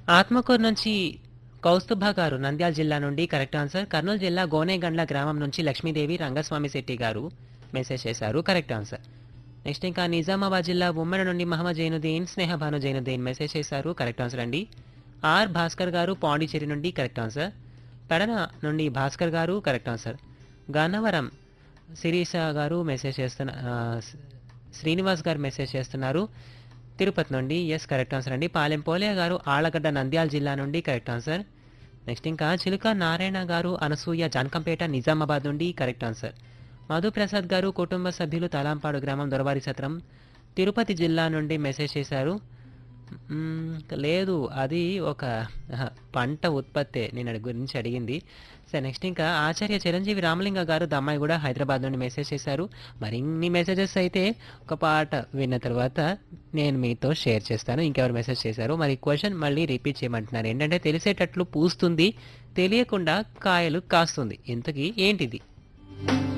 ఆత్మకూరు నుంచి కౌస్తుభ గారు నంద్యాల జిల్లా నుండి కరెక్ట్ ఆన్సర్ కర్నూలు జిల్లా గోనేగండ్ల గ్రామం నుంచి లక్ష్మీదేవి రంగస్వామి శెట్టి గారు మెసేజ్ చేశారు కరెక్ట్ ఆన్సర్ నెక్స్ట్ ఇంకా నిజామాబాద్ జిల్లా ఉమ్మడి నుండి మహమ్మద్ జైనుద్దీన్ స్నేహభాను జైనుద్దీన్ మెసేజ్ చేశారు కరెక్ట్ ఆన్సర్ అండి ఆర్ భాస్కర్ గారు పాండిచేరి నుండి కరెక్ట్ ఆన్సర్ పెడన నుండి భాస్కర్ గారు కరెక్ట్ ఆన్సర్ గన్నవరం శిరీష గారు మెసేజ్ చేస్తున్న ఆ, శ్రీనివాస్ గారు మెసేజ్ చేస్తున్నారు తిరుపతి నుండి ఎస్ కరెక్ట్ ఆన్సర్ అండి పాలెం పోలే గారు ఆళ్లగడ్డ నంద్యాల జిల్లా నుండి కరెక్ట్ ఆన్సర్ నెక్స్ట్ ఇంకా చిలుక నారాయణ గారు అనసూయ జాన్కంపేట నిజామాబాద్ నుండి కరెక్ట్ ఆన్సర్ మధుప్రసాద్ గారు కుటుంబ సభ్యులు తలాంపాడు గ్రామం దొరవారి సత్రం తిరుపతి జిల్లా నుండి మెసేజ్ చేశారు మ్మ్, లేదు అది ఒక ఆహా, పంట ఉత్పత్తే నేను అది గురించి అడిగింది సరే నెక్స్ట్ ఇంకా ఆచార్య చిరంజీవి రామలింగ గారు దమ్మాయి కూడా హైదరాబాద్ నుండి మెసేజ్ చేశారు మరిన్ని మెసేజెస్ అయితే ఒక పాట విన్న తర్వాత నేను మీతో షేర్ చేస్తాను ఇంకెవరు మెసేజ్ చేశారు మరి క్వశ్చన్ మళ్ళీ రిపీట్ చేయమంటున్నారు ఏంటంటే తెలిసేటట్లు పూస్తుంది తెలియకుండా కాయలు కాస్తుంది ఇంతకీ ఏంటిది